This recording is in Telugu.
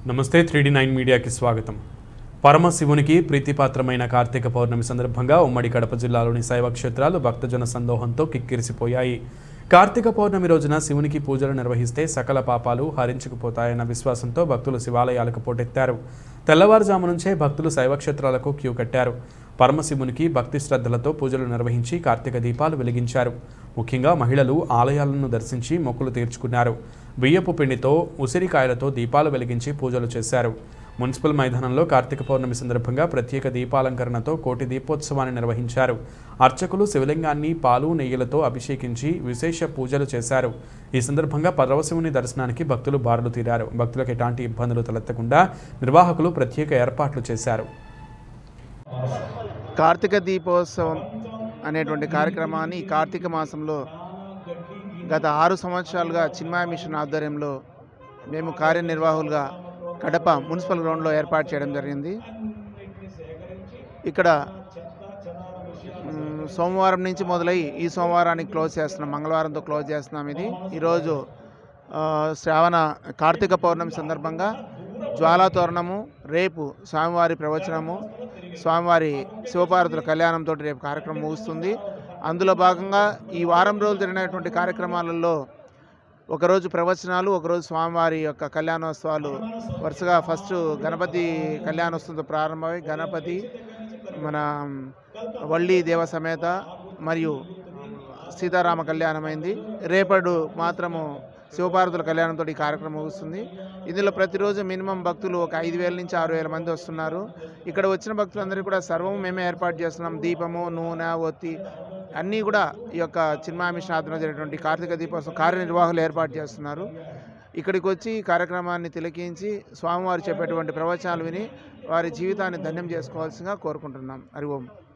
నమస్తే త్రీడీ నైన్ మీడియాకి స్వాగతం పరమశివునికి ప్రీతిపాత్రమైన కార్తీక పౌర్ణమి సందర్భంగా ఉమ్మడి కడప జిల్లాలోని శైవ క్షేత్రాలు భక్తజన సందోహంతో కిక్కిరిసిపోయాయి కార్తీక పౌర్ణమి రోజున శివునికి పూజలు నిర్వహిస్తే సకల పాపాలు హరించుకుపోతాయన్న విశ్వాసంతో భక్తులు శివాలయాలకు పోటెత్తారు తెల్లవారుజాము నుంచే భక్తులు శైవ క్షేత్రాలకు క్యూ కట్టారు పరమశివునికి భక్తి శ్రద్ధలతో పూజలు నిర్వహించి కార్తీక దీపాలు వెలిగించారు ముఖ్యంగా మహిళలు ఆలయాలను దర్శించి మొక్కులు తీర్చుకున్నారు బియ్యపు పిండితో ఉసిరికాయలతో దీపాలు వెలిగించి పూజలు చేశారు మున్సిపల్ మైదానంలో కార్తీక పౌర్ణమి సందర్భంగా ప్రత్యేక దీపాలంకరణతో కోటి దీపోత్సవాన్ని నిర్వహించారు అర్చకులు శివలింగాన్ని పాలు నెయ్యిలతో అభిషేకించి విశేష పూజలు చేశారు ఈ సందర్భంగా పరవశివుని దర్శనానికి భక్తులు బారులు తీరారు భక్తులకు ఎలాంటి ఇబ్బందులు తలెత్తకుండా నిర్వాహకులు ప్రత్యేక ఏర్పాట్లు చేశారు కార్తీక దీపోత్సవం అనేటువంటి కార్యక్రమాన్ని ఈ కార్తీక మాసంలో గత ఆరు సంవత్సరాలుగా చిన్మయ మిషన్ ఆధ్వర్యంలో మేము కార్యనిర్వాహకులుగా కడప మున్సిపల్ గ్రౌండ్లో ఏర్పాటు చేయడం జరిగింది ఇక్కడ మ్, సోమవారం నుంచి మొదలై ఈ సోమవారానికి క్లోజ్ చేస్తున్నాం మంగళవారంతో క్లోజ్ చేస్తున్నాం ఇది ఈరోజు ఆ, శ్రావణ కార్తీక పౌర్ణమి సందర్భంగా జ్వాలా తోరణము రేపు స్వామివారి ప్రవచనము స్వామివారి శివపార్వతుల కళ్యాణంతో రేపు కార్యక్రమం ముగుస్తుంది అందులో భాగంగా ఈ వారం రోజులు జరిగినటువంటి కార్యక్రమాలలో ఒకరోజు ప్రవచనాలు ఒకరోజు స్వామివారి యొక్క కళ్యాణోత్సవాలు వరుసగా ఫస్ట్ గణపతి కళ్యాణోత్సవంతో ప్రారంభమై గణపతి మన వల్లి దేవ సమేత మరియు సీతారామ కళ్యాణమైంది రేపడు మాత్రము శివపార్వతుల కళ్యాణంతో ఈ కార్యక్రమం ముగుస్తుంది ఇందులో ప్రతిరోజు మినిమం భక్తులు ఒక ఐదు వేల నుంచి ఆరు వేల మంది వస్తున్నారు ఇక్కడ వచ్చిన భక్తులందరికీ కూడా సర్వం మేమే ఏర్పాటు చేస్తున్నాం దీపము నూనె ఒత్తి అన్నీ కూడా ఈ యొక్క చిన్మయ మిషన్ ఆధ్వర్యంలో జరిగినటువంటి కార్తీక దీపోత్సవం కార్యనిర్వాహకులు ఏర్పాటు చేస్తున్నారు ఇక్కడికి వచ్చి ఈ కార్యక్రమాన్ని తిలకించి స్వామివారు చెప్పేటువంటి ప్రవచనాలు విని వారి జీవితాన్ని ధన్యం చేసుకోవాల్సిందిగా కోరుకుంటున్నాం హరి ఓం